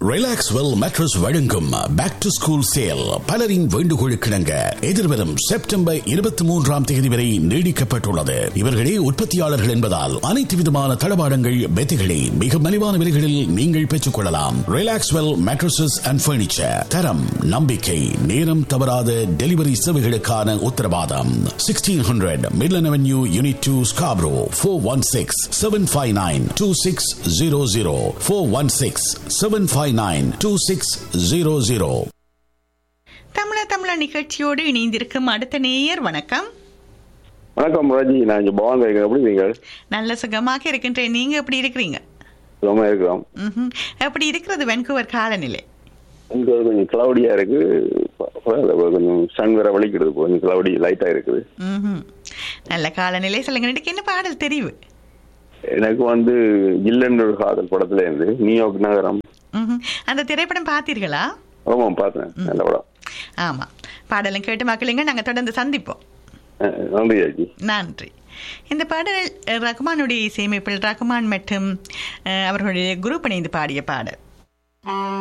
Relax well mattress வழங்கும் back to school sale பலரின் வேண்டுகோளுக்கிணங்க எதிர்வரும் செப்டம்பர் இருபத்தி மூன்றாம் தேதி வரை நீடிக்கப்பட்டுள்ளது இவர்களே உற்பத்தியாளர்கள் என்பதால் அனைத்து விதமான தளபாடங்கள் பெத்திகளை மிக மலிவான விலைகளில் நீங்கள் பெற்றுக் கொள்ளலாம் relax well mattresses and furniture தரம் நம்பிக்கை நேரம் தவறாத டெலிவரி சேவைகளுக்கான உத்தரவாதம் sixteen hundred Midland avenue unit two Scarborough four one six seven five nine two six zero zero four one six seven five nine two six zero zero தமிழ தமிழ நிகழ்ச்சியோடு இணைந்திருக்கும் அடுத்த நேயர் வணக்கம் வணக்கம் ராஜி நான் இங்க பவான் இருக்கேன் எப்படி நீங்கள் நல்ல சுகமாக இருக்கின்றேன் நீங்க எப்படி இருக்கிறீங்க சுகமா இருக்கிறோம் ம்ஹும். எப்படி இருக்கிறது வென்கூவர் காலநிலை இங்க ஒரு கொஞ்சம் கிளவுடியா இருக்கு ப- பரவாயில்ல, கொஞ்சம் சன் வேற வலிக்கிறது கொஞ்சம் கிளவுடி லைட்டா இருக்குது ம்ஹும். நல்ல காலநிலை சொல்லுங்க எனக்கு என்ன பாடல் தெரிவு எனக்கு வந்து இல்லைன்ற ஒரு காதல் படத்துல இருந்து நியூயார்க் நகரம் ம்ஹும். அந்த திரைப்படம் பார்த்தீர்களா ஆமா பார்த்தேன் நல்ல படம் ஆமா பாடலும் கேட்டு மக்களுங்க நாங்க தொடர்ந்து சந்திப்போம் அஹ், நன்றி ராஜி நன்றி இந்த பாடல் அஹ், ரகுமானுடைய இசையமைப்பில் ரகுமான் மற்றும் அஹ், அவர்களுடைய குரூப் இணைந்து பாடிய பாடல்